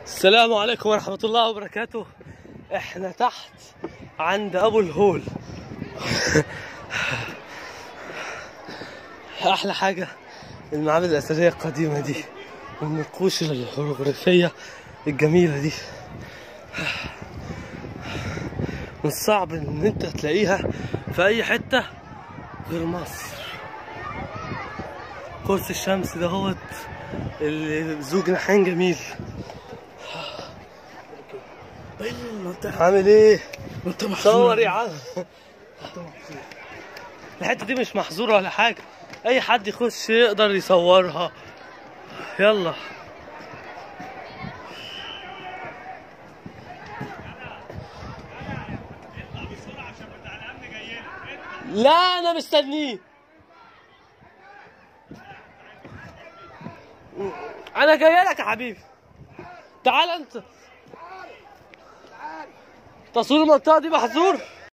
السلام عليكم ورحمة الله وبركاته احنا تحت عند ابو الهول احلى حاجة المعابد الاثرية القديمة دي والنقوش الهيروغليفية الجميلة دي من الصعب ان انت تلاقيها في اي حتة غير مصر قرص الشمس ده هو اللي ذو جناحين جميل عامل ايه؟ انت صور يا عم الحته دي مش محظوره ولا حاجه اي حد يخش يقدر يصورها يلا لا انا مستنيه انا جاي لك يا حبيبي تعال انت تصوير المنطقه دي محظور